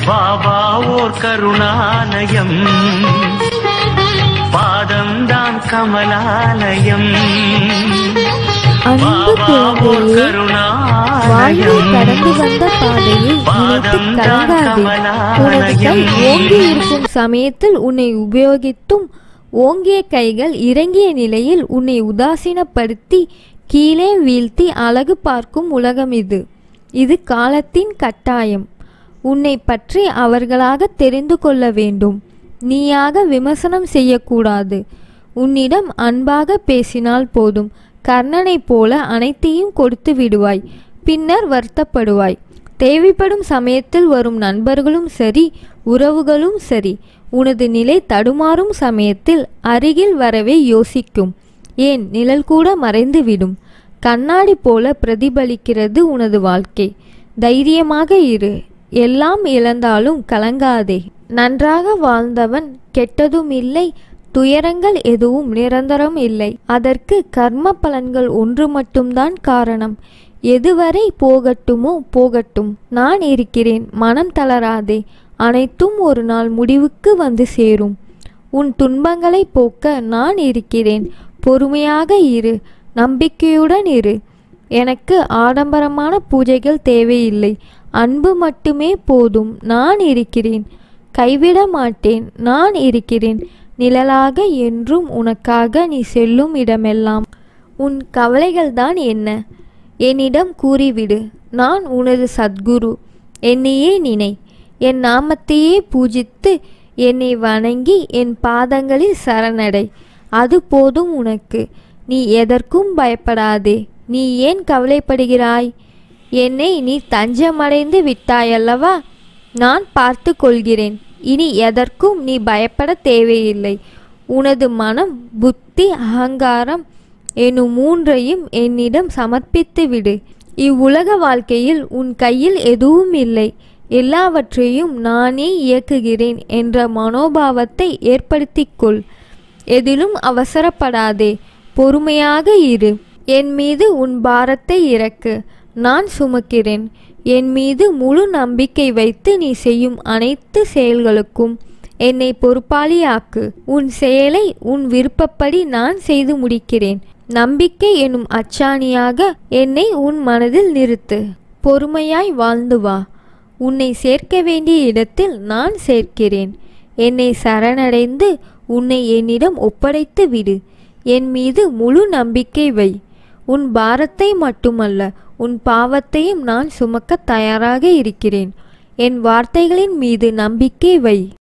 பாபா ஓர் கருணாலயம் பாதம்தான் கமலாலயம் அன்பு பாபா ஓர் குழந்தையே வாழ்வில் கடந்து வந்த பாதையை நினைத்து கலங்காதே உனது கை ஓங்கி இருக்கும் சமயத்தில் உன்னை உபயோகித்தும் ஓங்கிய கைகள் இறங்கிய நிலையில் உன்னை உதாசீனப்படுத்தி கீழே வீழ்த்தி அழகு பார்க்கும் உலகம் இது இது காலத்தின் கட்டாயம் உன்னை பற்றி அவர்களாக தெரிந்து கொள்ள வேண்டும் நீயாக விமர்சனம் செய்யக்கூடாது உன்னிடம் அன்பாக பேசினால் போதும் கர்ணனைப் போல அனைத்தையும் கொடுத்து விடுவாய் பின்னர் வருத்தப்படுவாய் தேவைப்படும் சமயத்தில் வரும் நண்பர்களும் சரி உறவுகளும் சரி உனது நிலை தடுமாறும் சமயத்தில் அருகில் வரவே யோசிக்கும் ஏன் நிழல் கூட மறைந்துவிடும் கண்ணாடி போல பிரதிபலிக்கிறது உனது வாழ்க்கை தைரியமாக இரு எல்லாம் இழந்தாலும் கலங்காதே நன்றாக வாழ்ந்தவன் கெட்டதும் இல்லை துயரங்கள் எதுவும் நிரந்தரம் இல்லை அதற்கு கர்ம பலன்கள் ஒன்று மட்டும்தான் காரணம் எதுவரை போகட்டுமோ போகட்டும் நான் இருக்கிறேன் மனம் தளராதே அனைத்தும் ஒரு நாள் முடிவுக்கு வந்து சேரும் உன் துன்பங்களை போக்க நான் இருக்கிறேன் பொறுமையாக இரு நம்பிக்கையுடன் இரு எனக்கு ஆடம்பரமான பூஜைகள் தேவையில்லை அன்பு மட்டுமே போதும் நான் இருக்கிறேன் கைவிட மாட்டேன் நான் இருக்கிறேன் நிழலாக என்றும் உனக்காக நீ செல்லும் இடமெல்லாம் உன் கவலைகள்தான் என்ன என்னிடம் கூறிவிடு நான் உனது சத்குரு என்னையே நினை என் நாமத்தையே பூஜித்து என்னை வணங்கி என் பாதங்களில் சரணடை அது போதும் உனக்கு நீ எதற்கும் பயப்படாதே நீ ஏன் கவலைப்படுகிறாய் என்னை நீ தஞ்சமடைந்து விட்டாயல்லவா நான் பார்த்து கொள்கிறேன் இனி எதற்கும் நீ பயப்பட தேவையில்லை உனது மனம் புத்தி அகங்காரம் எனும் மூன்றையும் என்னிடம் சமர்ப்பித்து விடு இவ்வுலக வாழ்க்கையில் உன் கையில் எதுவும் இல்லை எல்லாவற்றையும் நானே இயக்குகிறேன் என்ற மனோபாவத்தை ஏற்படுத்திக் கொள் எதிலும் அவசரப்படாதே பொறுமையாக இரு என் மீது உன் பாரத்தை இறக்கு நான் சுமக்கிறேன் என் மீது முழு நம்பிக்கை வைத்து நீ செய்யும் அனைத்து செயல்களுக்கும் என்னை பொறுப்பாளியாக்கு உன் செயலை உன் விருப்பப்படி நான் செய்து முடிக்கிறேன் நம்பிக்கை எனும் அச்சாணியாக என்னை உன் மனதில் நிறுத்து பொறுமையாய் வாழ்ந்து வா உன்னை சேர்க்க வேண்டிய இடத்தில் நான் சேர்க்கிறேன் என்னை சரணடைந்து உன்னை என்னிடம் ஒப்படைத்து விடு என் மீது முழு நம்பிக்கை வை உன் பாரத்தை மட்டுமல்ல உன் பாவத்தையும் நான் சுமக்க தயாராக இருக்கிறேன் என் வார்த்தைகளின் மீது நம்பிக்கை வை